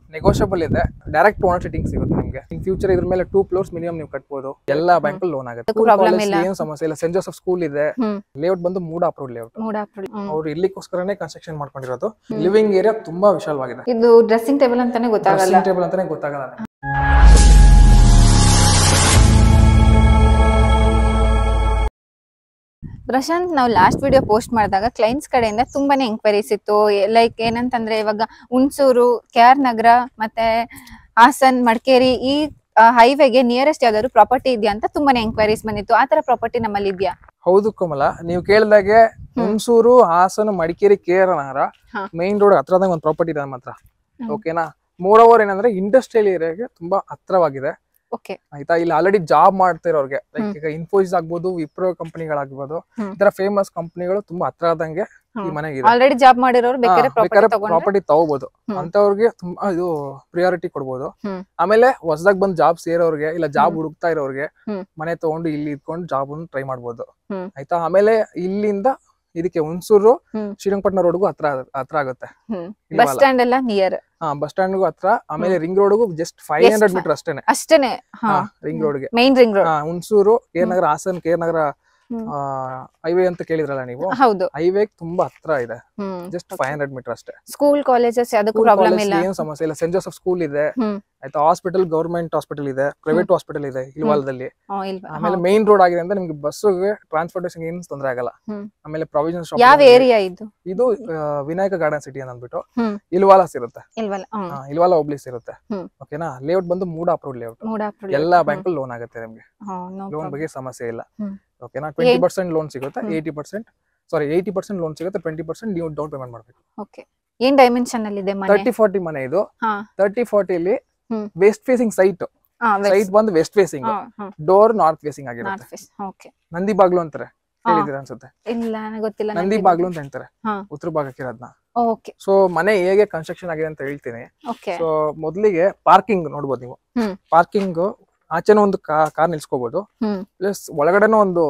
Negotiable ಇದೆ direct owner sitting ಸಿಗುತ್ತೆ ನಿಮಗೆ ಇನ್ ಫ್ಯೂಚರ್ ಇದ್ರ ಮೇಲೆ ಟೂ ಫ್ಲೋರ್ಸ್ ಮಿನಿಮಮ್ ನೀವು ಕಟ್ಬೋದು ಎಲ್ಲ ಬ್ಯಾಂಕ್ ಲೋನ್ ಆಗುತ್ತೆ ಅದಕ್ಕೂ problem ಇಲ್ಲ. ಏನು ಸಮಸ್ಯೆ ಇಲ್ಲ ಸೆಂಟ್ ಜೋಸಫ್ ಸ್ಕೂಲ್ ಇದೆ ಹ್ಮ್ ಲೇಔಟ್ ಬಂದು MUDA approve layout MUDA approve ಅವ್ರು ಇರ್ಲಿಕ್ಕೋಸ್ಕರನೇ ಕನ್ಸ್ಟ್ರಕ್ಷನ್ ಮಾಡ್ಕೊಂಡಿರೋದು ಲಿವಿಂಗ್ ಏರಿಯಾ ತುಂಬಾ ವಿಶಾಲವಾಗಿದೆ ಇದು ಡ್ರೆಸ್ಸಿಂಗ್ ಟೇಬಲ್ ಅಂತಾನೆ ಗೊತ್ತಾಗಲ್ಲ ಟೇಬಲ್ ಅಂತಾನೆ ಗೊತ್ತಾಗಲ್ಲ ನಿಮ್ಗೆ. ಪ್ರಶಾಂತ್ ನಾವು ಲಾಸ್ಟ್ ವಿಡಿಯೋ ಪೋಸ್ಟ್ ಮಾಡಿದಾಗ ಕ್ಲೈಂಟ್ಸ್ ಕಡೆಯಿಂದ ತುಂಬಾನೇ ಎಂಕ್ವೈರೀಸ್ ಇತ್ತು ಲೈಕ್ ಏನಂತಂದ್ರೆ ಇವಾಗ ಹುಣಸೂರು ಕೆ ಆರ್ ನಗರ ಮತ್ತೆ ಹಾಸನ್ ಮಡಿಕೇರಿ ಈ ಹೈವೇಗೆ ನಿಯರೆಸ್ಟ್ ಯಾವ್ದಾದ್ರು ಪ್ರಾಪರ್ಟಿ ಇದೆಯಾ ಅಂತ ತುಂಬಾನೇ ಎಂಕ್ವೈರೀಸ್ ಬಂದಿತ್ತು ಆ ತರ ಪ್ರಾಪರ್ಟಿ ನಮ್ಮಲ್ಲಿ ಇದೆಯಾ ಹೌದು ಕಮಲ ನೀವು ಕೇಳಿದಾಗೆ ಹುಣಸೂರು ಹಾಸನ ಮಡಿಕೇರಿ ಕೇರಳ ನಗರ ಹಾ. ಮೈನ್ ರೋಡ್ ಹತ್ರದಾಗ ಒಂದು ಪ್ರಾಪರ್ಟಿ ಇದೆ ನಮ್ಮ ಹತ್ರ ಹ್ಮ್. ಓಕೆನಾ ಮೋರ್ ಓವರ್ ಏನಂದ್ರೆ ಇಂಡಸ್ಟ್ರಿಯಲ್ ಏರಿಯಾಗೆ ತುಂಬಾ ಹತ್ರವಾಗಿದೆ ಓಕೆ ಆಯ್ತಾ ಇಲ್ಲಿ ಆಲ್ರೆಡಿ ಜಾಬ್ ಮಾಡ್ತಿರೋರ್ಗೆ ಲೈಕ್ ಈಗ ಇನ್ಫೋಸಿಸ್ ಆಗ್ಬೋದು ವಿಪ್ರೋ ಕಂಪನಿಗಳಾಗ್ಬೋದು ಹ್ಮ್. ಈ ತರ ಫೇಮಸ್ ಕಂಪನಿಗಳು ತುಂಬಾ ಹತ್ರ ಆದಂಗೆ ಈ ಹ್ಮ್. ಮನೆಗೆ ಆಲ್ರೆಡಿ ಜಾಬ್ ಮಾಡಿರೋರು ಬೇಕಾದ್ರೆ ಪ್ರಾಪರ್ಟಿ ತಗೊಂಡ್ರೆ ಪ್ರಾಪರ್ಟಿ ತಗೋಬಹುದು ಹ್ಮ್. ಅಂತವ್ರಿಗೆ ತುಂಬಾ ಇದು ಪ್ರಿಯಾರಿಟಿ ಕೊಡ್ಬೋದು ಹ್ಮ್. ಆಮೇಲೆ ಹೊಸದಾಗ್ ಬಂದ್ ಜಾಬ್ ಸೇರೋರ್ಗೆ ಇಲ್ಲ ಜಾಬ್ ಹ್ಮ್. ಹುಡುಕ್ತಾ ಇರೋರ್ಗೆ ಹ್ಮ್. ಮನೆ ತಗೊಂಡು ಇಲ್ಲಿ ಇದ್ಕೊಂಡು ಜಾಬ್ ಟ್ರೈ ಮಾಡ್ಬೋದು ಹ್ಮ್. ಆಯ್ತಾ ಆಮೇಲೆ ಇಲ್ಲಿಂದ ಇದಕ್ಕೆ ಹುಣಸೂರು ಹ್ಮ್. ಶ್ರೀರಂಗಪಟ್ಟಣ ರೋಡ್ಗೂ ಹತ್ರ ಹತ್ರ ಆಗುತ್ತೆ ಹ್ಮ್ ಇಲ್ವಲ್ಲ? ಬಸ್ ಸ್ಟ್ಯಾಂಡ್ ಎಲ್ಲ ನಿಯರ್ ಹಾ ಬಸ್ ಸ್ಟ್ಯಾಂಡ್ಗೂ ಹತ್ರ ಆಮೇಲೆ ರಿಂಗ್ ರೋಡ್ಗೂ ಜಸ್ಟ್ ಫೈವ್ ಎಷ್ಟು? ಹಂಡ್ರೆಡ್ ಮೀಟರ್ ಅಷ್ಟೇನೆ ಅಷ್ಟೇನೆ ಹಾ ರಿಂಗ್ ರೋಡ್ಗೆ ಮೈನ್ ರಿಂಗ್ ರೋಡ್ ಹಾ ಹುಣಸೂರು ಕೇರ್ ನಗರ ಹಾಸನ್ ಕೇರ್ ನಗರ ಹ್ಮ್. ಹೈವೇ ಅಂತ ಕೇಳಿದ್ರಲ್ಲ ನೀವು ಹೌದು ಹೈವೇ ತುಂಬಾ ಹತ್ರ ಇದೆ hmm just five hundred metre ಅಷ್ಟೇ ಸ್ಕೂಲ್ ಕಾಲೇಜಸ್ ಅದಕ್ಕೂ School, ಪ್ರಾಬ್ಲಮ್ college ಇಲ್ಲ ಏನು ಸಮಸ್ಯೆ ಇಲ್ಲ ಸೆಂಟ್ ಜೋಸಫ್ ಸ್ಕೂಲ್ ಇದೆ ಹ್ಮ್ ಆಯ್ತಾ ಹಾಸ್ಪಿಟಲ್ ಗೌರ್ಮೆಂಟ್ ಹಾಸ್ಪಿಟಲ್ ಇದೆ ಪ್ರೈವೇಟ್ ಹಾಸ್ಪಿಟಲ್ ಇದೆ ಇಲ್ವಾಲದಲ್ಲಿ ಹಾ, ಇಲ್ವಾ ಆಮೇಲೆ ಮೇನ್ ರೋಡ್ ಆಗಿದೆ ಅಂತ ನಿಮ್ಗೆ ಬಸ್ಗೆ ಟ್ರಾನ್ಸ್ಪೋರ್ಟೇಷನ್ ಏನು ತೊಂದರೆ ಆಗಲ್ಲ ಹ್ಮ್. ಆಮೇಲೆ ಪ್ರಾವಿಷನ್ ಯಾವ ಏರಿಯಾ ಇದು ಇದು ಆ, ವಿನಾಯಕ ಗಾರ್ಡನ್ ಸಿಟಿ ಅಂತ ಅಂದ್ಬಿಟ್ಟು ಹ್ಮ್. ಇಲ್ವಾಲಾಸ್ ಇರುತ್ತೆ ಇಲ್ವಲ್ಲ ಹ್ಮ್ ಆ, ಇಲ್ವಾಲ ಒಬ್ಲಿಸ್ ಇರುತ್ತೆ ಹ್ಮ್. ಓಕೆನಾ ಲೇಔಟ್ ಬಂದು MUDA approve layout MUDA approve ಎಲ್ಲಾ ಬ್ಯಾಂಕ್ ಲೋನ್ ಆಗುತ್ತೆ ನಿಮ್ಗೆ ಹಾ ನೋ ಲೋನ್ ಬಗ್ಗೆ ಸಮಸ್ಯೆ ಇಲ್ಲ ಹ್ಮ್. ಓಕೆನಾ ಟ್ವೆಂಟಿ ಏನ್- ಪರ್ಸೆಂಟ್ ಲೋನ್ ಸಿಗುತ್ತೆ ಹ್ಮ್. Eighty percent sorry eighty percent loan ಸಿಗುತ್ತೆ ಟ್ವೆಂಟಿ ಪರ್ಸೆಂಟ್ ನೀವು ಡೌನ್ ಪೇಮೆಂಟ್ ಮಾಡಬೇಕು ಓಕೆ ಏನ್ ಡೈಮೆನ್ಷನ್ ಅಲ್ಲಿ ಇದೆ ಮನೆ ತರ್ಟಿ ಫಾರ್ಟಿ ಮನೆ ಇದು ಹಾ ತರ್ಟಿ ಫಾರ್ಟಿಲಿ ಹ್ಮ್. ವೆಸ್ಟ್ ಫೇಸಿಂಗ್ ಸೈಟ್ ಹಾ ಸೈಟ್ ಬಂದು ವೆಸ್ಟ್ ಫೇಸಿಂಗ್ ಹಾ ಹಾ ಡೋರ್ ನಾರ್ತ್ ಫೇಸಿಂಗ್ ಆಗಿರುತ್ತೆ ನಾರ್ತ್ ಫೇಸ್ ಓಕೆ ನಂದಿ ಬಾಗ್ಲು ಅಂತಾರೆ ಹಾ. ಹೇಳಿದಿರ ಅನ್ಸುತ್ತೆ ಇಲ್ಲ ನನಗ್ ಗೊತ್ತಿಲ್ಲ ನಂದಿ ಬಾಗ್ಲು ಅಂತ ಹೇಳ್ತಾರೆ ಹಾ. ಉತ್ತರ ಭಾಗಕ್ಕೆ ಇರೋದ್ನ ಓಕೆ ಸೊ ಮನೆ ಹೇಗೆ ಕನ್ಸ್ಟ್ರಕ್ಷನ್ ಆಗಿದೆ ಅಂತ ಹೇಳ್ತೀನಿ ಓಕೆ ಸೊ ಮೊದಲಿಗೆ ಪಾರ್ಕಿಂಗ್ ನೋಡ್ಬೋದು ನೀವು ಹ್ಮ್. ಪಾರ್ಕಿಂಗ್ ಆಚೆನೂ ಒಂದು ಕಾರ್ ನಿಲ್ಸ್ಕೋಬಹುದು ಹ್ಮ್ ಪ್ಲಸ್ ಒಳಗಡೆನೂ ಒಂದು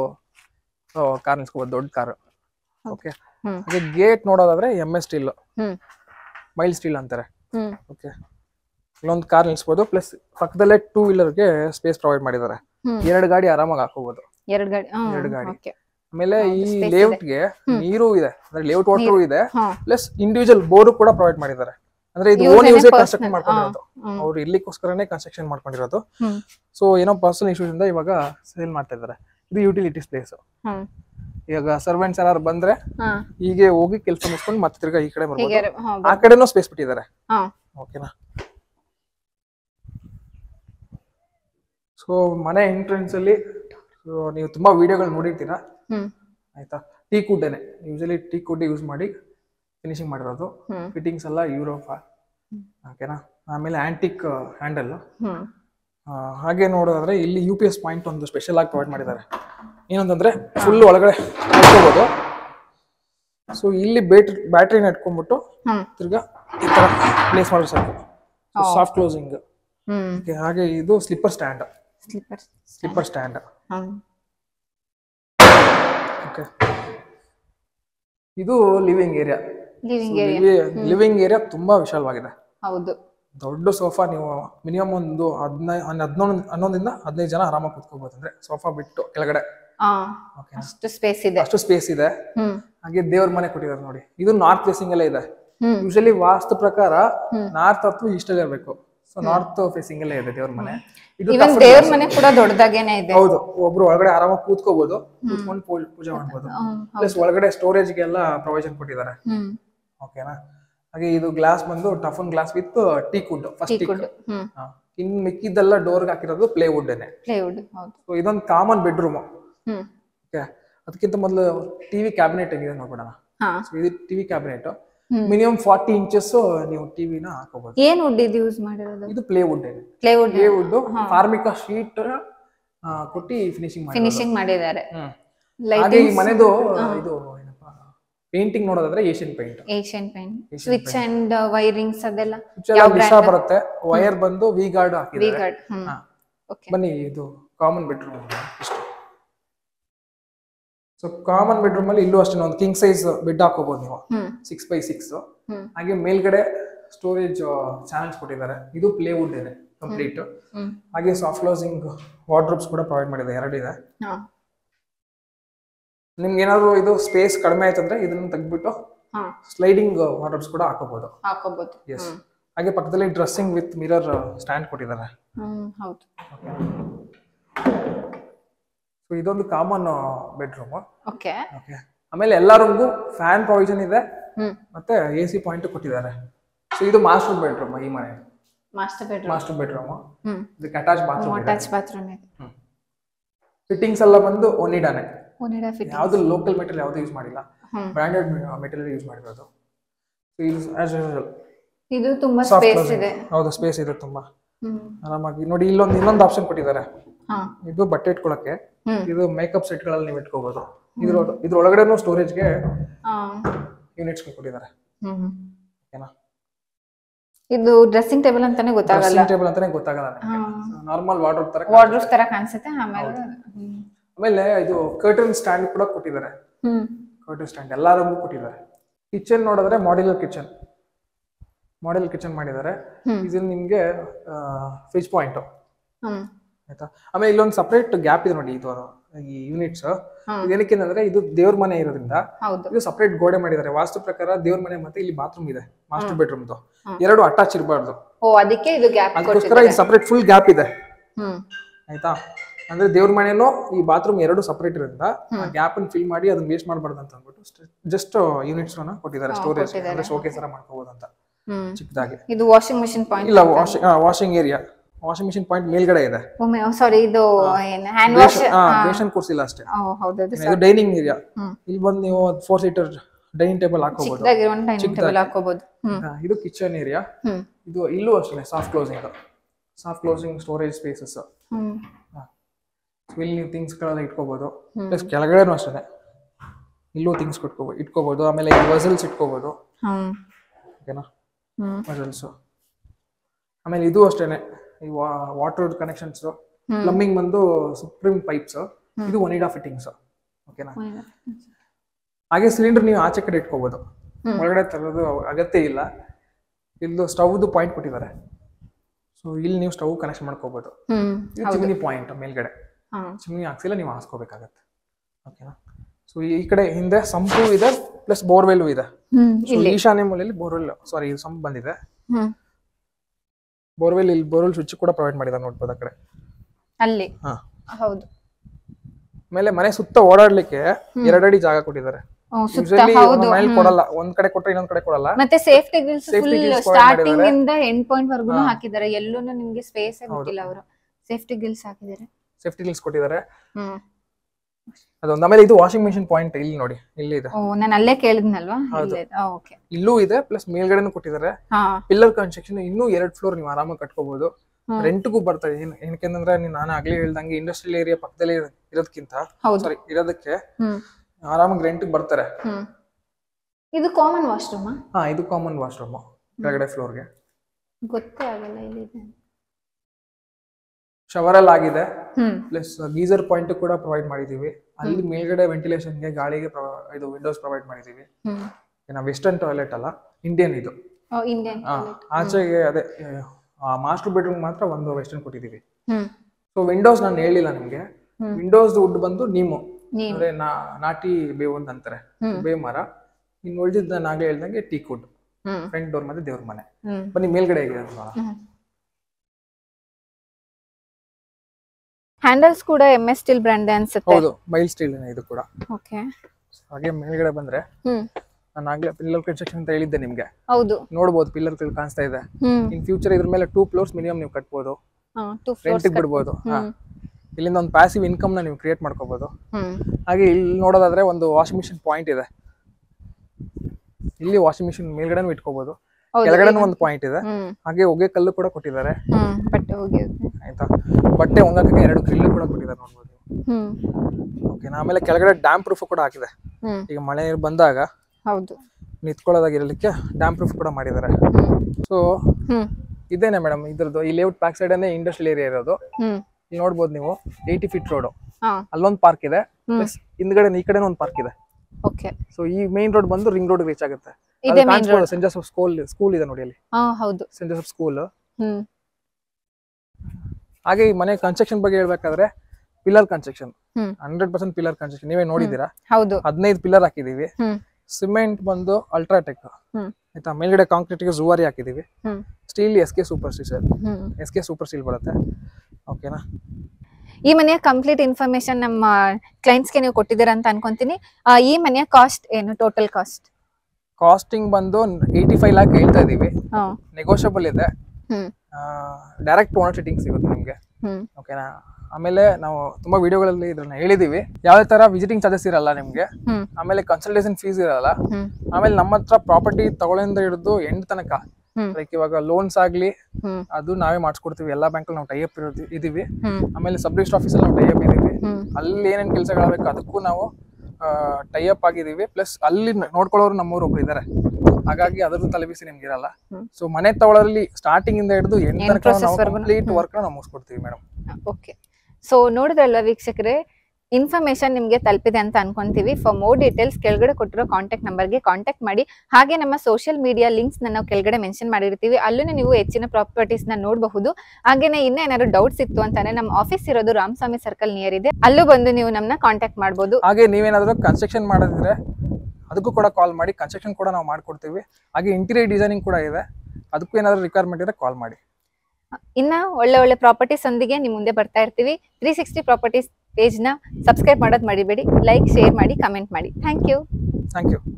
ಕಾರ್ ನಿಲ್ಸ್ಕೋಬಹುದು ದೊಡ್ಡ ಕಾರ್ ಓಕೆ ಹ್ಮ್. ಹಾಗೆ ಗೇಟ್ ನೋಡೋದಾದ್ರೆ M S steel hmm. Mild steel ಅಂತಾರೆ ಹ್ಮ್ ಓಕೆ ಇಲ್ಲೊಂದು ಕಾರ್ ನಿಲ್ಸ್ಬೋದು ಪ್ಲಸ್ ಪಕ್ಕದಲ್ಲೇ ಟೂ ವೀಲರ್ಗೆ ಸ್ಪೇಸ್ ಪ್ರೊವೈಡ್ ಮಾಡಿದ್ದಾರೆ ಹ್ಮ್ ಎರಡು ಗಾಡಿ ಆರಾಮಾಗಿ ಹಾಕೋಬಹುದು ಎರಡ್ ಗಾಡಿ ಎರಡ್ ಗಾಡಿ. ಓಕೆ ಆಮೇಲೆ ಹೌದು, ಈ space ಇದೆ. ಲೇಔಟ್ಗೆ ಹ್ಮ್. ನೀರು ಇದೆ ಅಂದ್ರೆ ಲೇಔಟ್ ವಾಟರ್ ಇದೆ ಹಾ ಪ್ಲಸ್ ಇಂಡಿವಿಜುವಲ್ ಬೋರ್ ಕೂಡ ಪ್ರೊವೈಡ್ ಮಾಡಿದ್ದಾರೆ ಅಂದ್ರೆ ಇದು ಓನ್ ಇವ್ರನ್ನೇ ಯೂಸ್ personal, ಕನ್ಸ್ಟ್ರಕ್ಷನ್ ಮಾಡ್ಕೊಂಡಿರೋದು ಹ್ಮ್. ಅವ್ರು ಇರ್ಲಿಕ್ಕೋಸ್ಕರನೇ ಕನ್ಸ್ಟ್ರಕ್ಷನ್ ಮಾಡ್ಕೊಂಡಿರೋದು ಹ್ಮ್. ಸೊ ಏನೋ ಪರ್ಸನಲ್ ಇಶ್ಯೂಸ್ ಇಂದ ಇವಾಗ ಸೇಲ್ ಮಾಡ್ತಾ ಇದ್ದಾರೆ ಇದು ಯುಟಿಲಿಟೀಸ್ ಪ್ಲೇಸ್ ಹ್ಮ್ ಇವಾಗ ಸರ್ವೆಂಟ್ಸ್ ಯಾರು ಬಂದ್ರೆ ಹಾ ಹೀಗೆ ಹೋಗಿ ಕೆಲಸ ಮುಗಿಸ್ಕೊಂಡು ಮತ್ತೆ ತಿರ್ಗಾ ಈ ಕಡೆ ಹೀಗೆ ಬರ್ಬೋದು ಹಾ ಆ ಕಡೆನೂ ಸ್ಪೇಸ್ ಬಿಟ್ಟಿದ್ದಾರೆ ಹಾ ಓಕೆನಾ ಸೊ ಮನೆ ಎಂಟ್ರೆನ್ಸ್ ಅಲ್ಲಿ ಸೊ ನೀವು ತುಂಬಾ ವಿಡಿಯೋಗಳು ನೋಡಿರ್ತೀರಾ ಹ್ಮ್ ಆಯ್ತಾ ಟೀ ಕುಡ್ಡೇನೆ ಯೂಶಲಿ ಟೀ ಕುಡ್ ಯೂಸ್ ಮಾಡಿ ಫಿನಿಶಿಂಗ್ ಮಾಡಿರೋದು ಹ್ಮ್ ಫಿಟ್ಟಿಂಗ್ಸ್ ಎಲ್ಲ ಯೂರೋಫಾ ಓಕೆನಾ ಆಮೇಲೆ ಆಂಟಿಕ್ ಹ್ಯಾಂಡಲ್ ಹ್ಮ್ ಹಾಗೆ ನೋಡೋದಾದ್ರೆ ಇಲ್ಲಿ ಯು ಪಿ ಎಸ್ ಪಾಯಿಂಟ್ ಒಂದು ಸ್ಪೆಷಲ್ ಆಗಿ ಪ್ರೊವೈಡ್ ಮಾಡಿದ್ದಾರೆ ಏನಂತಂದ್ರೆ ಫುಲ್ ಒಳಗಡೆ ಹಾಕೋಬಹುದು ಸೊ ಇಲ್ಲಿ ಬೇಟ್ರಿ ಬ್ಯಾಟ್ರಿನ ಇಟ್ಕೊಂಡ್ಬಿಟ್ಟು ಹ್ಮ್ ತಿರ್ಗಾ ಈ ತರ ಪ್ಲೇಸ್ ಮಾಡಿದ್ರೆ ಸಾಕು ಸಾಫ್ಟ್ ಕ್ಲೋಸಿಂಗ್ ಹ್ಮ್ ಹಾಗೆ ಇದು slipper stand slipper slipper stand hmm okay ಇದು living area living area living area ತುಂಬಾ ವಿಶಾಲವಾಗಿದೆ ಹೌದು ದೊಡ್ಡ ಸೋಫಾ ನೀವು ಮಿನಿಮಮ್ ಒಂದು ಹದಿನೈದು ಹನ್ನೊಂದು ಹನ್ನೊಂದಿಂದ ಹದಿನೈದು ಜನ ಆರಾಮಾಗಿ ಕುತ್ಕೋಬಹುದು ಅಂದ್ರೆ ಸೋಫಾ ಬಿಟ್ಟು ಕೆಳಗಡೆ ಹಾ ಓಕೆ ಅಷ್ಟು ಸ್ಪೇಸ್ ಇದೆ ಅಷ್ಟು ಸ್ಪೇಸ್ ಇದೆ ಹ್ಮ್ ಹಾಗೆ ದೇವ್ರ ಮನೆ ಕೊಟ್ಟಿದ್ದಾರೆ ನೋಡಿ ಇದು ನಾರ್ತ್ ಫೇಸಿಂಗ್ ಅಲ್ಲೇ ಇದೆ ಹ್ಮ್ ಯೂಶಲಿ ವಾಸ್ತು ಪ್ರಕಾರ ನಾರ್ತ್ ಅಥವಾ ಈಸ್ಟ್ ಅಲ್ಲಿ ಇರಬೇಕು ಸೊ ನಾರ್ತ್ ಫೇಸಿಂಗ್ ಅಲ್ಲೇ ಇದೆ ದೇವ್ರ ಮನೆ ಇದು ಇವನ್ tough ದೇವ್ರ glass. ಮನೆ ಕೂಡ ದೊಡ್ಡದಾಗೇನೆ ಇದೆ ಹೌದು ಒಬ್ರು ಒಳಗಡೆ ಆರಾಮಾಗಿ ಕೂತ್ಕೋಬಹುದು ಕೂತ್ಕೊಂಡು ಪೂ- ಪೂಜೆ ಮಾಡ್ಬೋದು ಹ್ಮ್ ಪ್ಲಸ್ ಒಳಗಡೆ ಸ್ಟೋರೇಜ್ ಗೆಲ್ಲ ಪ್ರೊವಿಷನ್ ಕೊಟ್ಟಿದ್ದಾರೆ ಹ್ಮ್ ಓಕೆನಾ ಹಾಗೆ ಇದು ಗ್ಲಾಸ್ ಬಂದು toughen glass with teak wood first teak wood hmm ಇನ್ ಮಿಕ್ಕಿದ್ದೆಲ್ಲ ಡೋರ್ಗೆ ಹಾಕಿರೋದು ಪ್ಲೇವುಡ್ ಪ್ಲೇವುಡ್ ಹೌದು ಸೊ ಇದೊಂದು ಕಾಮನ್ ಬೆಡ್ರೂಮ್ ಹ್ಮ್ ಓಕೆ ಅದಕ್ಕಿಂತ ಮೊದಲು ಟಿವಿ ಕ್ಯಾಬಿನೆಟ್ ಹೆಂಗಿದೆ ನೋಡ್ಬಿಡೋಣ ಹಾ ಸೊ ಇದು TV cabinet hmm. Minimum forty inches ನೀವು ಟಿವಿನ ಹಾಕೋಬಹುದು ಏನ್ ವುಡ್ ಇದು ಯೂಸ್ ಮಾಡಿರೋದು ಇದು plywood plywood plywood formica sheet ಕೊಟ್ಟು ಫಿನಿಶಿಂಗ್ ಮಾಡಿ ಫಿನಿಶಿಂಗ್ ಮಾಡಿದ್ದಾರೆ ಹ್ಮ್. ಲೈಟ್ ಹಾಗೆ ಈ ಮನೆದು ಇದು ಏನಪ್ಪಾ ಪೇಂಟಿಂಗ್ ನೋಡೋದಾದ್ರೆ Asian paint Asian paint switch and wirings ಅದೆಲ್ಲ ವಿಷ ಬರುತ್ತೆ ವೈರ್ ಬಂದು ವಿ ಗಾರ್ಡ್ ವಿ ಹಾಕಿದ್ದಾರೆ ಗಾರ್ಡ್ ಹ್ಮ್ ಹಾ. ಓಕೆ ಬನ್ನಿ ಇದು ಕಾಮನ್ ಬೆಡ್ರೂಮ್ ಇಷ್ಟು ಸೊ ಕಾಮನ್ ಬೆಡ್ರೂಮ್ ಅಲ್ಲಿ ಇಲ್ಲೂ ಅಷ್ಟೇ ಒಂದು ಕಿಂಗ್ ಸೈಜ್ ಬೆಡ್ ಹಾಕೋಬಹುದು ನೀವು hmm six by six hmm ಹಾಗೆ ಮೇಲ್ಗಡೆ ಸ್ಟೋರೇಜ್ ಚಾನಲ್ಸ್ ಕೊಟ್ಟಿದ್ದಾರೆ ಇದು ಪ್ಲೇವುಡ್ ಇದೆ ಕಂಪ್ಲೀಟ್ ಹ್ಮ್ ಹಾಗೆ ಸಾಫ್ಟ್ ಕ್ಲೋಸಿಂಗ್ ವಾರ್ಡ್ರೋಬ್ಸ್ ಕೂಡ ಪ್ರೊವೈಡ್ ಮಾಡಿದೆ ಎರಡಿದೆ ಹಾ ನಿಮ್ಗೆ ಏನಾದ್ರು ಇದು ಸ್ಪೇಸ್ ಕಡಿಮೆ ಆಯ್ತಂದ್ರೆ ಇದನ್ನ ತೆಗ್ದ್ಬಿಟ್ಟು ಹಾ ಸ್ಲೈಡಿಂಗ್ ವಾರ್ಡ್ರೋಬ್ಸ್ ಕೂಡ ಹಾಕೋಬಹುದು ಹಾಕೋಬಹುದು ಎಸ್ ಹಾಗೆ ಪಕ್ಕದಲ್ಲಿ ಡ್ರೆಸ್ಸಿಂಗ್ ವಿತ್ ಮಿರರ್ ಸ್ಟ್ಯಾಂಡ್ ಕೊಟ್ಟಿದ್ದಾರೆ ಹ್ಮ್ ಹೌದು ಸೊ ಇದೊಂದು ಕಾಮನ್ ಬೆಡ್ರೂಮ್ ಓಕೆ ಓಕೆ ಆಮೇಲೆ ಎಲ್ಲ ರೂಮ್ಗೂ ಫ್ಯಾನ್ ಪ್ರೊವಿಷನ್ ಇದೆ ಹ್ಮ್ ಮತ್ತೆ ಎ ಸಿ ಪಾಯಿಂಟ್ ಕೊಟ್ಟಿದ್ದಾರೆ ಸೊ ಇದು ಮಾಸ್ಟರ್ ಬೆಡ್ರೂಮ್ ಈ ಮನೆ master bedroom master bedroom hmm ಇದಕ್ಕೆ ಅಟ್ಯಾಚ್ ಬಾತ್ರೂಮ್ ಇದೆ ಅಟ್ಯಾಚ್ ಬಾತ್ರೂಮ್ ಇದೆ ಫಿಟ್ಟಿಂಗ್ಸ್ ಎಲ್ಲ ಬಂದು ಒನಿಡಾನೆ ಒನಿಡಾ ಫಿಟ್ ಯಾವ್ದು ಲೋಕಲ್ ಮೆಟೀರಿಯಲ್ ಯಾವ್ದು ಯೂಸ್ ಮಾಡಿಲ್ಲ ಹ್ಮ್. ಬ್ರಾಂಡೆಡ್ ಮೆಟೀರಿಯಲ್ ಯೂಸ್ ಮಾಡಿರೋದು So ಇದು ಆಸ್ ಯೂಶುವಲ್ ಇದು ತುಂಬಾ ಸಾಫ್ಟ್ ಸ್ಪೇಸ್ ಇದೆ ಹೌದು ಸ್ಪೇಸ್ ಇದೆ ತುಂಬಾ ಹ್ಮ್ ಆರಾಮಾಗಿ ನೋಡಿ ಇಲ್ಲೊಂದು ಇನ್ನೊಂದು ಆಪ್ಷನ್ ಕೊಟ್ಟಿದ್ದಾರೆ ಹಾ ಇದು ಬಟ್ಟೆ ಇಟ್ಕೊಳಕ್ಕೆ ಹ್ಮ್ ಇದು ಮೇಕಪ್ ಸೆಟ್ಗಳಲ್ಲಿ ನೀವು ಇಟ್ಕೋಬಹುದು ಇದ್ರ ಇದ್ರೊಳಗಡೆನೂ ಸ್ಟೋರೇಜ್ಗೆ ಆ, ಯೂನಿಟ್ಸ್ ಕೊಟ್ಟಿದ್ದಾರೆ ಹ್ಮ್ ಓಕೆನಾ ಇದು ಡ್ರೆಸ್ಸಿಂಗ್ ಟೇಬಲ್ ಅಂತಾನೆ ಗೊತ್ತಾಗಲ್ಲ ಟೇಬಲ್ ಅಂತಾನೆ ಗೊತ್ತಾಗಲ್ಲ ನಾರ್ಮಲ್ ವಾರ್ಡ್ರೋಬ್ ತರ ವಾರ್ಡ್ರೋಬ್ ತರ ಕಾಣಿಸುತ್ತೆ ಆಮೇಲೆ ಹ್ಮ್. ಆಮೇಲೆ ಇದು ಕರ್ಟನ್ ಸ್ಟ್ಯಾಂಡ್ ಕೂಡ ಕೊಟ್ಟಿದ್ದಾರೆ ಹ್ಮ್ ಕರ್ಟನ್ ಸ್ಟ್ಯಾಂಡ್ ಎಲ್ಲಾ ರೂಮ್ ಕೊಟ್ಟಿದ್ದಾರೆ ಕಿಚನ್ ನೋಡಿದ್ರೆ ಮಾಡ್ಯುಲರ್ ಕಿಚನ್ ಮಾಡೆಲ್ ಕಿಚನ್ ಮಾಡಿದ್ದಾರೆ ಹ್ಮ್. ಇದು ನಿಮ್ಗೆ ಫ್ರಿಜ್ ಪಾಯಿಂಟ್ ಹ್ಮ್ ಆಯ್ತಾ ಆಮೇಲೆ ಇಲ್ಲೊಂದು ಸಪ್ರೇಟ್ ಗ್ಯಾಪ್ ಇದೆ ನೋಡಿ ಇದು ಈ ಯೂನಿಟ್ಸ್ ಏನಕ್ಕೆ ಅಂದ್ರೆ ಇದು ದೇವ್ರ ಮನೆ ಇರೋದ್ರಿಂದ ಹೌದು ಇದು ಸಪ್ರೇಟ್ ಗೋಡೆ ಮಾಡಿದ್ದಾರೆ ವಾಸ್ತು ಪ್ರಕಾರ ದೇವ್ರ ಮನೆ ಮತ್ತೆ ಇಲ್ಲಿ ಬಾತ್ರೂಮ್ ಇದೆ ಮಾಸ್ಟರ್ ಬೆಡ್ರೂಮ್ದು ಎರಡು ಅಟ್ಯಾಚ್ ಇರಬಾರ್ದು ಓ ಅದಕ್ಕೆ ಇದು ಗ್ಯಾಪ್ ಅದಕ್ಕೋಸ್ಕರ ಇದು ಸಪ್ರೇಟ್ ಫುಲ್ ಗ್ಯಾಪ್ ಇದೆ ಹ್ಮ್ ಆಯ್ತಾ ಅಂದ್ರೆ ದೇವ್ರ ಮನೆನೂ ಈ ಬಾತ್ರೂಮ್ ಎರಡು ಸಪ್ರೇಟ್ ಇರೋದ್ರಿಂದ ಆ ಗ್ಯಾಪ್ ಅನ್ನು ಫಿಲ್ ಮಾಡಿ ಅದನ್ನ ವೇಸ್ಟ್ ಮಾಡಬಾರ್ದು ಅಂತ ಅಂದ್ಬಿಟ್ಟು ಜಸ್ಟ್ ಯೂನಿಟ್ಸ್ ಕೊಟ್ಟಿದ್ದಾರೆ ಸ್ಟೋರೇಜ್ ಅಂದ್ರೆ ಶೋಕೇಸ್ ತರ ಮಾಡ್ಕೋಬಹುದು ಅಂತ ಹ್ಮ್ ಚಿಕ್ಕದಾಗಿ ಇದು ವಾಷಿಂಗ್ ಮಿಷಿನ್ ಪಾಯಿಂಟ್ ಇಲ್ಲ washing washing area washing machine point ಮೇಲ್ಗಡೆ ಇದೆ ಒಮ್ಮೆ ಸಾರಿ ಇದು ಏನು ಹ್ಯಾಂಡ್ ವಾಶ್ ಬೇಷನ್ ಕೂರ್ಸಿಲ್ಲ ಅಷ್ಟೇ ಹೌದು ಅದು ಇದು ಡೈನಿಂಗ್ ಏರಿಯಾ ಹ್ಮ್. ಇಲ್ಲಿ ಬಂದು ನೀವು ಫೋರ್ ಸೀಟರ್ ಡೈನಿಂಗ್ ಟೇಬಲ್ ಹಾಕೋಬಹುದು ಚಿಕ್ಕದಾಗಿರೋ ಡೈನಿಂಗ್ ಟೇಬಲ್ ಹಾಕೋಬಹುದು ಹ್ಮ್ ಇದು ಕಿಚನ್ ಏರಿಯಾ ಹ್ಮ್ ಇದು ಇಲ್ಲೂ ಅಷ್ಟೇ soft closing soft closing storage spaces hmm ಇಲ್ಲಿ ನೀವು ಥಿಂಗ್ಸ್ಗಳೆಲ್ಲ ಇಟ್ಕೋಬಹುದು ಪ್ಲಸ್ ಕೆಳಗಡೆನೂ ಅಷ್ಟೇ ಇಲ್ಲೂ ಥಿಂಗ್ಸ್ ಕೊಟ್ಕೋಬಹುದು ಇಟ್ಕೋಬಹುದು ಆಮೇಲೆ ವಸಲ್ಸ್ ಇಟ್ಕೋಬಹುದು ಹ್ಮ್ ಓಕೆನಾ ಹ್ಮ್ ವಸಲ್ಸ್ ಆಮೇಲೆ ಇದು ಅಷ್ಟೇನೆ ಈ ವಾಟರ್ ಕನೆಕ್ಷನ್ಸ್ ಪ್ಲಂಬಿಂಗ್ ಬಂದು ಸುಪ್ರೀಂ ಪೈಪ್ಸ್ ಇದು ಒನಿಡಾ ಫಿಟ್ಟಿಂಗ್ಸ್ ಓಕೆನಾ ಹಾಗೆ ಸಿಲಿಂಡರ್ ನೀವು ಆಚೆ ಕಡೆ ಇಟ್ಕೋಬಹುದು ಒಳಗಡೆ ತರೋದು ಅಗತ್ಯ ಇಲ್ಲ ಇಲ್ಲೂ ಸ್ಟವ್ದು ಪಾಯಿಂಟ್ ಕೊಟ್ಟಿದ್ದಾರೆ ಸೊ ಇಲ್ಲಿ ನೀವು ಸ್ಟವ್ ಕನೆಕ್ಷನ್ ಮಾಡ್ಕೋಬಹುದು ಹ್ಮ್ ಇದು ಚಿಮ್ನಿ ಪಾಯಿಂಟ್ ಮೇಲ್ಗಡೆ ಹಾ ಚಿಮ್ನಿ ಹಾಕ್ಸಿಲ್ಲ ನೀವು ಹಾಸ್ಕೋಬೇಕಾಗತ್ತೆ ಓಕೆನಾ ಸೊ ಈ ಕಡೆ ಹಿಂದೆ ಸಂಪು ಇದೆ ಪ್ಲಸ್ ಬೋರ್ವೆಲ್ ಇದೆ ಹ್ಮ್ So, ಈಶಾನ್ಯ ಮೂಲೆಯಲ್ಲಿ ಬೋರ್ವೆಲ್ ಸಾರಿ ಸಂಪ್ ಬಂದಿದೆ ಹ್ಮ್ ಬೋರ್ವೆಲ್ ಇಲ್ಲಿ ಬೋರ್ವೆಲ್ ಸ್ವಿಚ್ ಕೂಡ ಪ್ರೊವೈಡ್ ಮಾಡಿದ್ದಾರೆ ನೋಡ್ಬೋದು ಆ ಕಡೆ ಅಲ್ಲಿ ಹಾ ಹೌದು ಆಮೇಲೆ ಮನೆ ಸುತ್ತ ಓಡಾಡ್ಲಿಕ್ಕೆ ಎರಡಡಿ ಜಾಗ ಕೊಟ್ಟಿದ್ದಾರೆ ಓ, ಸುತ್ತ ಯೂಶಲಿ ಹೌದು ಮನೇಲಿ ಕೊಡಲ್ಲ ಒಂದ್ ಕಡೆ ಕೊಟ್ರೆ ಇನ್ನೊಂದ್ ಕಡೆ ಕೊಡಲ್ಲ ಮತ್ತೆ safety grills Safety full grills provide starting ಮಾಡಿದ್ದಾರೆ. ಇಂದ ಎಂಡ್ ಪಾಯಿಂಟ್ ವರ್ಗುನು ಹಾಕಿದ್ದಾರೆ ಎಲ್ಲೂನು ನಿಮ್ಗೆ ಸ್ಪೇಸ್ ಬಿಟ್ಟಿಲ್ಲ ಅವರು ಸೇಫ್ಟಿ ಗಿಲ್ಸ್ ಹಾಕಿದ್ದಾರೆ ಸೇಫ್ಟಿ ಗಿಲ್ಸ್ ಕೊಟ್ಟಿದ್ದಾರೆ ಹ್ಮ್ ಅದೊಂದು ಆಮೇಲೆ ಇದು ವಾಷಿಂಗ್ ಮಿಷಿನ್ ಪಾಯಿಂಟ್ ಇಲ್ಲಿ ನೋಡಿ ಇಲ್ಲಿ ಇದೆ ಓ ನಾನು ಅಲ್ಲೇ ಕೇಳಿದ್ನಲ್ವಾ ಇಲ್ಲೇ ಓಕೆ ಇಲ್ಲೂ ಇದೆ ಪ್ಲಸ್ ಮೇಲ್ಗಡೆನೂ ಕೊಟ್ಟಿದ್ದಾರೆ ಹಾ ಪಿಲ್ಲರ್ ಕನ್ಸ್ಟ್ರಕ್ಷನ್ ಇನ್ನೂ ಎರಡ್ ಫ್ಲೋರ್ ನೀವು ಆರಾಮಾಗಿ ಕಟ್ಕೋಬಹುದು ಹ್ಮ್. ರೆಂಟ್ಗೂ ಬರ್ತದೆ ಏನ್ ಏನಕ್ಕೆಂದ್ರೆ ನೀನ್ ನಾನು ಆಗ್ಲೇ ಹೇಳ್ದಂಗೆ ಇಂಡಸ್ಟ್ರಿಯಲ್ ಏರಿಯಾ ಪಕ್ಕದಲ್ಲಿ ಇರೋದಕ್ಕಿಂತ ಹೌದು ಸಾರಿ ಇರೋದಕ್ಕೆ ಹ್ಮ್ ಆರಾಮಾಗಿ ರೆಂಟ್ ಬರ್ತಾರೆ ಹ್ಮ್ ಇದು ಕಾಮನ್ ವಾಶ್ರೂಮ್ ಹಾ ಇದು ಕಾಮನ್ ವಾಶ್ರೂಮ್ ಕೆಳಗಡೆ ಫ್ಲೋರ್ಗೆ ಗೊತ್ತೇ ಆಗಲ್ಲ ಇಲ್ಲಿದೆ ಶವರ್ ಅಲ್ಲಿ ಆಗಿದೆ ಹ್ಮ್ ಪ್ಲಸ್ ಗೀಸರ್ ಪಾಯಿಂಟ್ ಕೂಡ ಪ್ರೊವೈಡ್ ಮಾಡಿದೀವಿ ಅಲ್ಲಿ ಮೇಲ್ಗಡೆ ವೆಂಟಿಲೇಷನ್ಗೆ ಗಾಳಿಗೆ ಪ್ರೊ- ಇದು ವಿಂಡೋಸ್ ಪ್ರೊವೈಡ್ ಮಾಡಿದೀವಿ ಹ್ಮ್ ನಾವು ವೆಸ್ಟರ್ನ್ ಟಾಯ್ಲೆಟ್ ಅಲ್ಲ ಇಂಡಿಯನ್ ಇದು ಓ ಇಂಡಿಯನ್ ಆ, ಆಚೆಗೆ ಅದೇ ಮಾಸ್ಟರ್ ಬೆಡ್ರೂಮ್ ಮಾತ್ರ ಒಂದು ವೆಸ್ಟರ್ನ್ ಕೊಟ್ಟಿದ್ದೀವಿ ಹ್ಮ್ ಸೊ ವಿಂಡೋಸ್ ನಾನು ಹೇಳಿಲ್ಲ ನಿಮ್ಗೆ ಹ್ಮ್. ವಿಂಡೋಸ್ ವುಡ್ ಬಂದು ನೀಮು ನೀಮ್ ಅಂದ್ರೆ ನಾ- ನಾಟಿ ಬೇವು ಅಂತ ಅಂತಾರೆ ಹ್ಮ್. ಬೇವು ಮರ ಇನ್ನು ಉಳಿದಿದ್ದ ನಾನು ಆಗ್ಲೇ ಹೇಳ್ದಂಗೆ teak wood hmm front door ಮತ್ತೆ ದೇವ್ರ ಮನೆ ಹ್ಮ್ ಬನ್ನಿ ಮೇಲ್ಗಡೆ ಹೇಗಿದೆ ಅಂತ ನೋಡೋಣ. ಹ್ಮ್ ಹ್ಯಾಂಡಲ್ಸ್ ಕೂಡ ಎಂ ಎಸ್ ಸ್ಟಿಲ್ ಬ್ರ್ಯಾಂಡ್ ಅನ್ಸುತ್ತೆ ಹೌದು ಮೈಲ್ ಸ್ಟೀಲ್ ಇದು ಕೂಡ ಓಕೆ ಹಾಗೆ ಮೇಲ್ಗಡೆ ಬಂದ್ರೆ ಹ್ಮ್ ನಾನು ಆಗ್ಲೇ ಪಿಲ್ಲರ್ ಕನ್ಸ್ಟ್ರಕ್ಷನ್ ಅಂತ ಹೇಳಿದ್ದೆ ನಿಮ್ಗೆ ಹೌದು ನೋಡ್ಬೋದು ಪಿಲ್ಲರ್ ಕಾಣಿಸ್ತಾ ಇದೆ ಹ್ಮ್ ಇನ್ ಫ್ಯೂಚರ್ ಇದ್ರ ಮೇಲೆ ಟೂ ಫ್ಲೋರ್ಸ್ ಮಿನಿಮಮ್ ನೀವು ಕಟ್ಬೋದು ಟೂ ಫ್ಲೋರ್ಸ್ ರೆಂಟಿಗೆ ಬಿಡ್ಬೋದು ಹಾ. ಹ್ಮ್ ಇಲ್ಲಿಂದ ಒಂದು ಪ್ಯಾಸಿವ್ ಇನ್ಕಮ್ ನ ನೀವು ಕ್ರಿಯೇಟ್ ಮಾಡ್ಕೋಬಹುದು ಹ್ಮ್ ಹಾಗೆ ಇಲ್ಲಿ ನೋಡೋದಾದ್ರೆ ಒಂದು ವಾಷಿಂಗ್ ಮಿಷಿನ್ ಪಾಯಿಂಟ್ ಇದೆ ಇಲ್ಲಿ ವಾಷಿಂಗ್ ಮಿಷಿನ್ ಮೇಲ್ಗಡೆನೂ ಇಟ್ಕೋಬಹುದು ಹೌದು, ಕೆಳಗಡೆನೂ ಒಂದು ಪಾಯಿಂಟ್ ಇದೆ ಹ್ಮ್ ಹಾಗೆ ಹೊಗೆ ಕಲ್ಲು ಕೂಡ ಕೊಟ್ಟಿದ್ದಾರೆ ಹ್ಮ್ ಬಟ್ಟೆ ಹೋಗಿ ಹೋಗಿ. ಆಯ್ತಾ ಬಟ್ಟೆ ಒಣಗಕ್ಕೆ ಎರಡು ಗ್ರಿಲ್ ಕೂಡ ಕೊಟ್ಟಿದ್ದಾರೆ ನೋಡ್ಬೋದು ಹ್ಮ್ ಓಕೆ ಆಮೇಲೆ ಕೆಳಗಡೆ ಡ್ಯಾಮ್ ಪ್ರೂಫ್ ಕೂಡ ಹಾಕಿದೆ ಹ್ಮ್ ಈಗ ಮಳೆ ನೀರು ಬಂದಾಗ ಹೌದು ನಿಂತ್ಕೊಳ್ಳೋದಾಗಿರಲಿಕ್ಕೆ ಡ್ಯಾಮ್ ಪ್ರೂಫ್ ಕೂಡ ಮಾಡಿದ್ದಾರೆ ಹ್ಮ್ ಸೊ ಹ್ಮ್ ಇದೇನೆ ಮೇಡಮ್ ಇದ್ರದ್ದು ಈ ಲೇಔಟ್ ಬ್ಯಾಕ್ ಸೈಡೇ ಇಂಡಸ್ಟ್ರಿಯಲ್ ಏರಿಯಾ ಇರೋದು ಹ್ಮ್ ಇಲ್ಲಿ ನೋಡ್ಬೋದು ನೀವು ಏಯ್ಟಿ ಫೀಟ್ ರೋಡು ಹಾ ಅಲ್ಲೊಂದು ಪಾರ್ಕ್ ಇದೆ ಪ್ಲಸ್ ಹಿಂದ್ಗಡೆ ಈ ಕಡೆ ಒಂದು ಪಾರ್ಕ್ ಇದೆ ಓಕೆ ಸೊ ಈ ಮೇನ್ ರೋಡ್ ಬಂದು ರಿಂಗ್ ರೋಡ್ ರೀಚ್ ಆಗುತ್ತೆ ಇದೆ main road Saint Joseph school school ಇದೆ ನೋಡಿ ಅಲ್ಲಿ ಹಾ ಹೌದು ಸೆಂಟ್ ಜೋಸೆಫ್ ಸ್ಕೂಲ್ ಹ್ಮ್ ಹಾಗೆ ಈ ಮನೆ ಕನ್ಸ್ಟ್ರಕ್ಷನ್ ಬಗ್ಗೆ ಹೇಳ್ಬೇಕಾದ್ರೆ pillar construction hmm. Hundred percent pillar construction ನೀವೇ ನೋಡಿದ್ದೀರಾ ಹೌದು ಹದಿನೈದು ಪಿಲ್ಲರ್ ಹಾಕಿದೀವಿ ಹ್ಮ್ ಸಿಮೆಂಟ್ ಬಂದು ಅಲ್ಟ್ರಾಟೆಕ್ ಹ್ಮ್. ಆಯ್ತಾ ಮೇಲ್ಗಡೆ ಕಾಂಕ್ರೀಟ್ ಗೆ ಜುವಾರಿ ಹಾಕಿದೀವಿ hmm steel S K super steel hmm S K super steel ಬರುತ್ತೆ ಓಕೆನಾ ಈ ಮನೆಯ ಕಂಪ್ಲೀಟ್ ಇನ್ಫಾರ್ಮೇಶನ್ ನಮ್ಮ clients ಗೆ ನೀವು ಕೊಟ್ಟಿದ್ದೀರಾ ಅಂತ ಅನ್ಕೊಂತೀನಿ ಆ, ಈ ಮನೆಯ ಕಾಸ್ಟ್ ಏನು ಟೋಟಲ್ ಕಾಸ್ಟ್ ಕಾಸ್ಟಿಂಗ್ ಬಂದು ಏಯ್ಟಿ ಫೈವ್ ಲ್ಯಾಕ್ ಹೇಳ್ತಾ ಇದೀವಿ ಹಾ ನೆಗೋಷಿಯಬಲ್ ಇದೆ ಹ್ಮ್ ಡೈರೆಕ್ಟ್ ಓನರ್ ಸಿಟ್ಟಿಂಗ್ ಸಿಗುತ್ತೆ ನಿಮಗೆ ಹ್ಮ್ ಓಕೆನಾ ಆಮೇಲೆ ನಾವು ತುಂಬಾ ವಿಡಿಯೋಗಳಲ್ಲಿ ಇದನ್ನ ಹೇಳಿದೀವಿ ಯಾವುದೇ ತರ ವಿಸಿಟಿಂಗ್ ಚಾರ್ಜಸ್ ಇರಲ್ಲ ನಿಮ್ಗೆ ಹ್ಮ್ ಆಮೇಲೆ ಕನ್ಸಲ್ಟೇಷನ್ ಫೀಸ್ ಇರಲ್ಲ ಹ್ಮ್ ಆಮೇಲೆ ನಮ್ಮ ಹತ್ರ ಪ್ರಾಪರ್ಟಿ ತಗೊಳ್ಳಿಂದ ಹಿಡಿದು ಎಂಡ್ ತನಕ ಹ್ಮ್ ಲೈಕ್ ಇವಾಗ ಲೋನ್ಸ್ ಆಗ್ಲಿ ಹ್ಮ್ ಅದು ನಾವೇ ಮಾಡಿಸ್ಕೊಡ್ತೀವಿ ಎಲ್ಲಾ ಬ್ಯಾಂಕ್ ನಾವು ಟೈಅಪ್ ಇರೋದು ಇದೀವಿ ಹ್ಮ್ ಆಮೇಲೆ ಸಬ್ ರಿಜಿಸ್ಟರ್ ಆಫೀಸಲ್ಲಿ ನಾವು ಟೈಅಪ್ ಇದೀವಿ ಹ್ಮ್ ಅಲ್ಲಿ ಏನೇನ್ ಕೆಲಸಗಳಾಗಬೇಕು ಅದಕ್ಕೂ ನಾವು ಟೈಅಪ್ ಆಗಿದೀವಿ ಪ್ಲಸ್ ಅಲ್ಲಿ ನೋಡ್ಕೊಳ್ಳೋರು ನಮ್ಮೂರು ಒಬ್ರು ಇದಾರೆ ಹಾಗಾಗಿ ಅದ್ರದ್ದು ತಲೆಬಿಸಿ ನಿಮ್ಗೆ ಇರಲ್ಲ ಹ್ಮ್. ಸೊ ಮನೆ ತಗೊಳ್ಳೋದ್ರಲ್ಲಿ ಸ್ಟಾರ್ಟಿಂಗ್ ಇಂದ ಹಿಡಿದು ಎಂಡ್ End ತನಕ process ನಾವು ವರ್ಗೂನು? Complete hmm. ವರ್ಕ್ ನಾವು ಮುಗಿಸ್ಕೊಡ್ತೀವಿ ಮೇಡಮ್ ಓಕೆ ಸೊ ನೋಡಿದ್ರಲ್ವ ವೀಕ್ಷಕರೇ ಇನ್ಫಾರ್ಮೇಶನ್ ನಿಮಗೆ ತಲುಪಿದೆ ಅಂತ ಅನ್ಕೊಂತೀವಿ ಫಾರ್ ಮೋರ್ ಡೀಟೇಲ್ಸ್ ಕೆಳಗಡೆ ಕೊಟ್ಟಿರೋ ಕಾಂಟ್ಯಾಕ್ಟ್ ನಂಬರ್ಗೆ ಕಾಂಟ್ಯಾಕ್ಟ್ ಮಾಡಿ ಹಾಗೆ ನಮ್ಮ ಸೋಷಿಯಲ್ ಮೀಡಿಯಾ ಲಿಂಕ್ಸ್ ನಾವು ಕೆಳಗಡೆ ಮೆನ್ಷನ್ ಮಾಡಿರ್ತೀವಿ ಅಲ್ಲೂ ನೀವು ಹೆಚ್ಚಿನ ಪ್ರಾಪರ್ಟೀಸ್ ನ ನೋಡಬಹುದು ಹಾಗೇನೆ ಇನ್ನೂ ಏನಾದ್ರು ಡೌಟ್ಸ್ ಇತ್ತು ಅಂತಾನೆ ನಮ್ಮ ಆಫೀಸ್ ಇರೋದು ರಾಮಸ್ವಾಮಿ ಸರ್ಕಲ್ ನಿಯರ್ ಇದೆ ಅಲ್ಲೂ ಬಂದು ನೀವು ನಮ್ಮನ್ನ ಕಾಂಟ್ಯಾಕ್ಟ್ ಮಾಡಬಹುದು ಹಾಗೆ ನೀವೇನಾದ್ರೂ ಕನ್ಸ್ಟ್ರಕ್ಷನ್ ಮಾಡೋದಿದ್ರೆ ಅದಕ್ಕೂ ಕೂಡ ಕಾಲ್ ಮಾಡಿ ಕನ್ಸ್ಟ್ರಕ್ಷನ್ ಕೂಡ ನಾವು ಮಾಡ್ಕೊಡ್ತೀವಿ ಹಾಗೆ ಇಂಟೀರಿಯರ್ ಡಿಸೈನಿಂಗ್ ಕೂಡ ಇದೆ ಅದಕ್ಕೂ ಏನಾದ್ರು ರಿಕ್ವೈರ್ಮೆಂಟ್ ಇದ್ರೆ ಕಾಲ್ ಮಾಡಿ ಇನ್ನ ಒಳ್ಳೆ ಒಳ್ಳೆ ಪ್ರಾಪರ್ಟೀಸ್ ಒಂದಿಗೆ ನಿಮ್ ಮುಂದೆ ಬರ್ತಾ ಇರ್ತೀವಿ ತ್ರೀ ಸಿಕ್ಸ್ಟಿ ಪ್ರಾಪರ್ಟೀಸ್ ಪೇಜ್ ನ ಸಬ್ಸ್ಕ್ರೈಬ್ ಮಾಡೋದು ಮರಿಬೇಡಿ ಲೈಕ್ ಶೇರ್ ಮಾಡಿ ಕಮೆಂಟ್ ಮಾಡಿ ಥ್ಯಾಂಕ್ ಯು ಥ್ಯಾಂಕ್ ಯು